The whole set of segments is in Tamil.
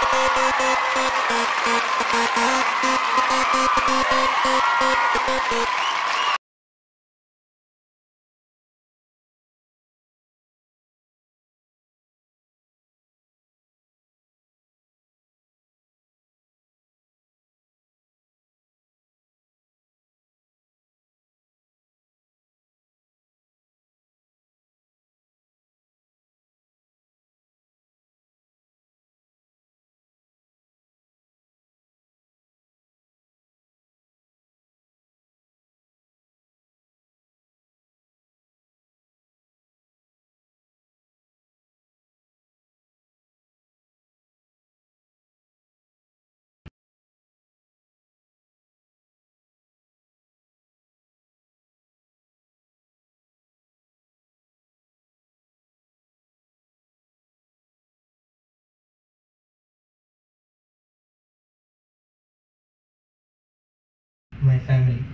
my family,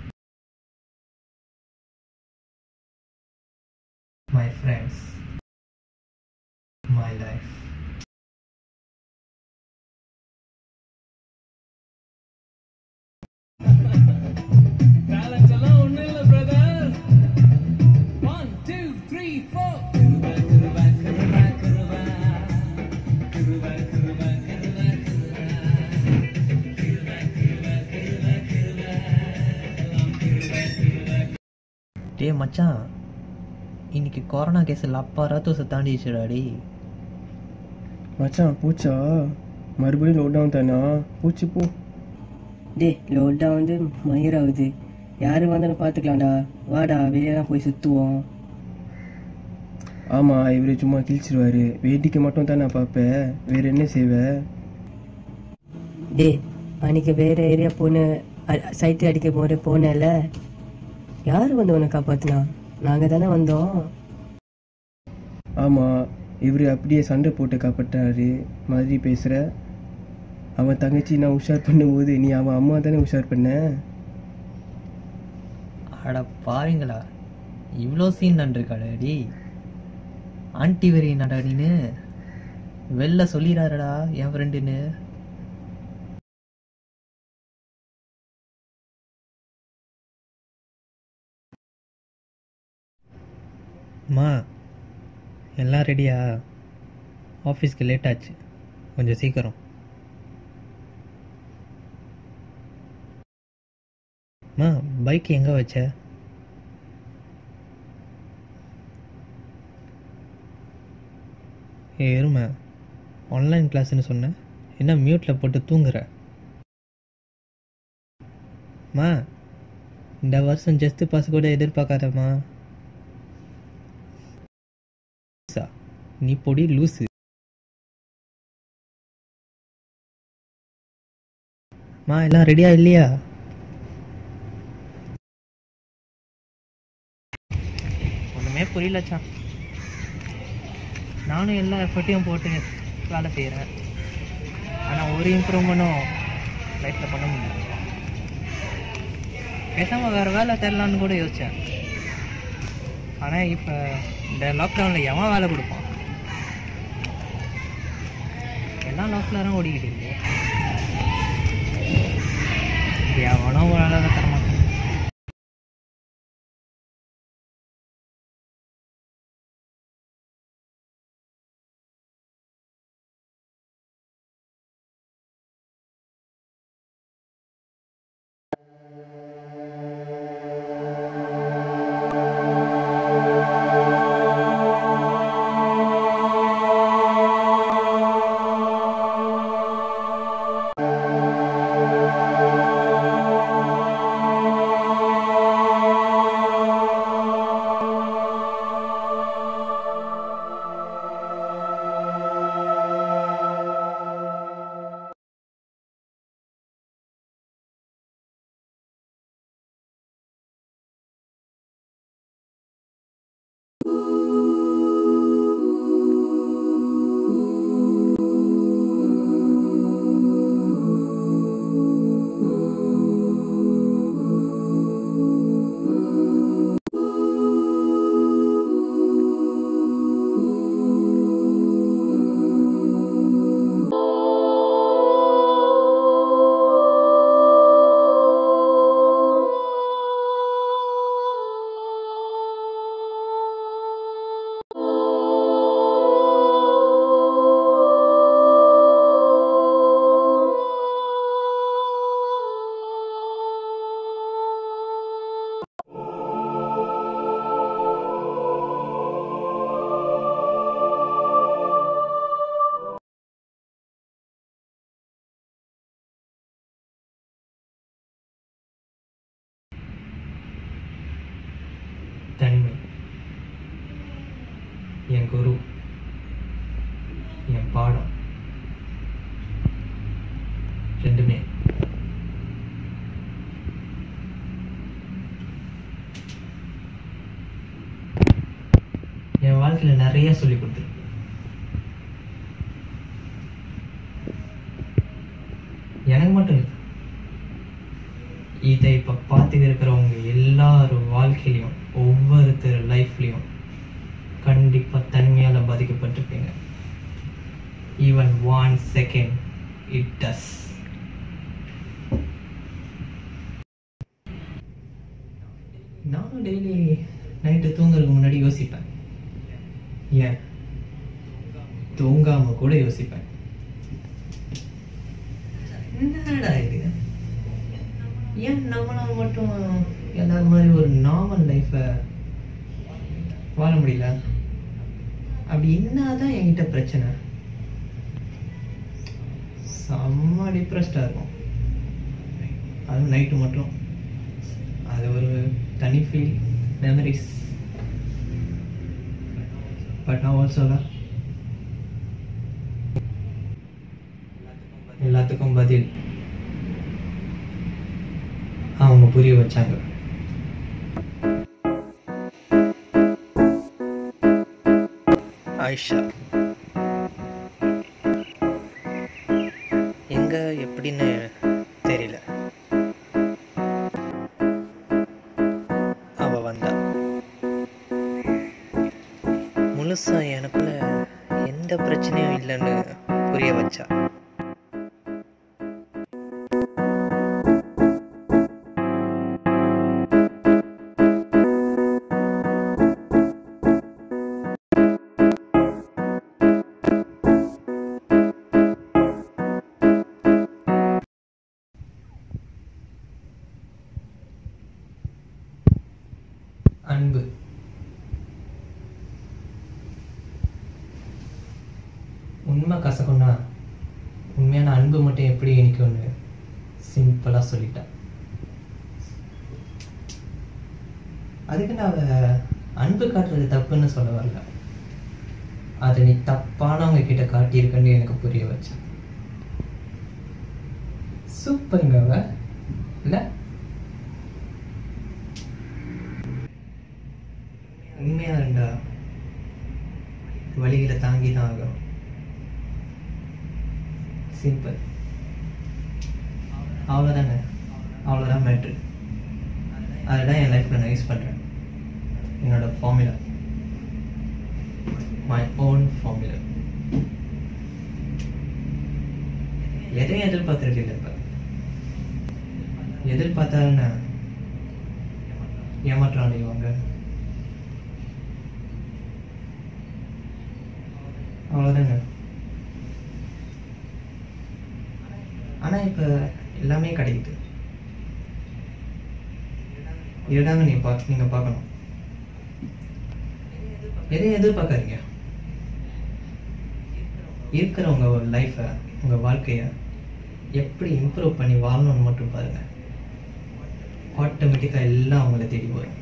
my friends, my life. Talent alone, little brother. One, two, three, four. Kuruba, kuruba, kuruba, kuruba. Kuruba, kuruba, kuruba, kuruba. Kuruba, kuruba, kuruba, kuruba. Kuruba, kuruba. டேய் மச்சான் இன்னைக்கு கொரோனா கேஸில் அப்பா ராத்தோசை தாண்டிடுச்சுடா டேய் மச்சான் பூச்சா மறுபடியும் லாக்டவுன் தானா பூச்சி போ டேய் லோட்டா வந்து மயிராகுது யாரு வந்தாலும் பார்த்துக்கலாம்டா வாடா வெளியெல்லாம் போய் சுற்றுவோம் ஆமாம் இவர் சும்மா கிழிச்சிருவாரு வேடிக்கை மட்டும் தான் நான் பார்ப்பேன் வேற என்ன செய்வ டேய் அன்னைக்கு வேற ஏரியா போன சைட்டு அடிக்க போற போனேல யார் வந்து உன்னை காப்பாத்துனா நாங்கள் தானே வந்தோம் ஆமாம் இவர் அப்படியே சண்டை போட்டு காப்பாட்டாரு மாதிரி பேசுகிற அவன் தங்கச்சி நான் உஷார் பண்ணும்போது நீ அவன் அம்மா தானே உஷார் பண்ண அட பாருங்களா இவ்வளோ சீன் நன்றிருக்காடா டேய் ஆன்டி வெறி நடா நீனு வெளில சொல்லிடாரடா என் ஃப்ரெண்டுன்னு அம்மா எல்லாம் ரெடியா ஆஃபீஸ்க்கு லேட் ஆச்சு கொஞ்சம் சீக்கிரம் அம்மா பைக் எங்கே வச்ச ஏ எருமை ஆன்லைன் கிளாஸ்னு சொன்னேன் என்ன மியூட்டில் போட்டு தூங்குற அம்மா இந்த வருஷம் ஜஸ்ட் பாஸ் கூட எதிர்பார்க்காதம்மா சா, நீ பொடி லூசு மா எல்லாம் ரெடியா இல்லையா ஒன்றுமே புரியலச்சான் நானும் எல்லா எஃபர்ட்டையும் போட்டு வேலை செய்கிறேன் ஆனால் ஒரு இம்ப்ரூவ்மெண்ட்டும் லைஃப்பில் பண்ண முடியல பேசாமல் வேறு வேலை தரலான்னு கூட யோசித்தேன் ஆனால் இப்போ இந்த லாக்டவுனில் எவன் வேலை கொடுப்பான் எல்லாம் லாக்ல தான் ஓடிக்கிட்டு இருக்கு எவனோ ஒரு வேலை தரமாட்டான் தனிமை என் குரு என் பாடம் ரெண்டுமே என் வாழ்க்கையில் நிறைய சொல்லி கொடுத்துருக்கு எனக்கு மட்டும் இல்லை இதை இப்போ பார்த்துட்டு இருக்கிறவங்க எல்லாரும் வாழ்க்கையிலையும் ஒவ்வொருத்தர் லைஃப்லையும் கண்டிப்பாக தனிமையால் பாதிக்கப்பட்டிருப்பீங்க even one second it does நானும் டெய்லி நைட்டு தூங்குறதுக்கு முன்னாடி யோசிப்பேன் ஏன் தூங்காம கூட யோசிப்பேன் என்னடா இது ஏன் நம்மளால மட்டும் எல்லாரும் மாதிரி ஒரு நார்மல் லைஃப்பை வாழ முடியல அப்படி என்னதான் என்கிட்ட பிரச்சனை செம்ம டிப்ரெஸ்டாக இருக்கும் அதுவும் நைட்டு மட்டும் அது ஒரு தனி ஃபீல் மெமரிஸ் பட் நான் ஆல்சோ எல்லாத்துக்கும் பதில் அவங்க புரிய வச்சாங்க ஆயிஷா எங்க எப்படின்னு தெரியல அவ வந்தா முழுசா எனக்குள்ள எந்த பிரச்சனையும் இல்லைன்னு புரிய வச்சா அன்பு உண்மை கசக்கும்னா உண்மையான அன்பு மட்டும் எப்படி இனிக்கும்னு சிம்பிளாக சொல்லிட்டேன் அதுக்கு நான் அவ அன்பு காட்டுறது தப்புன்னு சொல்ல வரல அதை நீ தப்பானவங்க கிட்ட காட்டியிருக்கன்னு எனக்கு புரிய வச்சு சூப்பருங்க அவ இல்லை உண்மையா இருந்தா வழிகளை தாங்கி தான் ஆகணும் சிம்பிள் அவ்வளோதாங்க அவ்வளோதான் மேட்ரு அதுதான் என் லைஃப்பில் நான் யூஸ் பண்ணுறேன் என்னோட ஃபார்முலா மை ஓன் ஃபார்முலா எதையும் எதிர்பார்த்துருக்கு இல்லை இப்போ எதிர்பார்த்தாலுன்னா ஏமாற்றம் அடைவாங்க அவ்வளோதாங்க ஆனால் இப்போ எல்லாமே கிடைக்குது இதுதாங்க நீ பா நீங்கள் பார்க்கணும் எதையும் எதிர்பார்க்காதீங்க இருக்கிற உங்கள் லைஃப்பை உங்கள் வாழ்க்கையை எப்படி இம்ப்ரூவ் பண்ணி வாழணும்னு மட்டும் பாருங்கள் ஆட்டோமேட்டிக்காக எல்லாம் உங்களை தேடி வரும்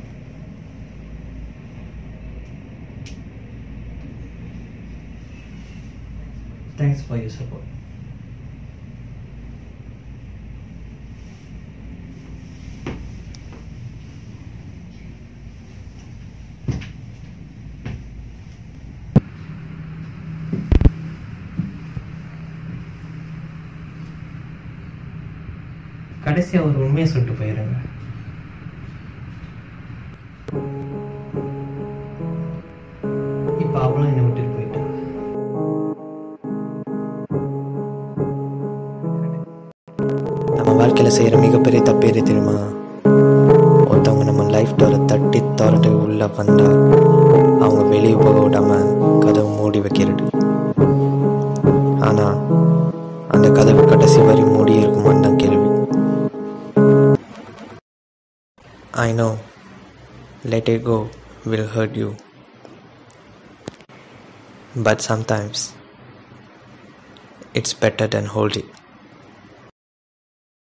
Thanks for your support. கடைசியா ஒரு உண்மையை சொல்லிட்டு போயிருங்க இப்ப அவளும் என்னை விட்டுட்டு போயிட்டா நம்ம வாழ்க்கையில் செய்கிற மிகப்பெரிய தப்பு எது தெரியுமா ஒருத்தவங்க நம்ம லைஃப் டோரை தட்டி திறந்து உள்ளே வந்தால் அவங்க வெளியே போக விடாம கதவை மூடி வைக்கிறது ஆனால் அந்த கதவு கடைசி வரை மூடி இருக்குமான்னு தான் கேள்வி I know let it go will hurt you but sometimes it's better than hold it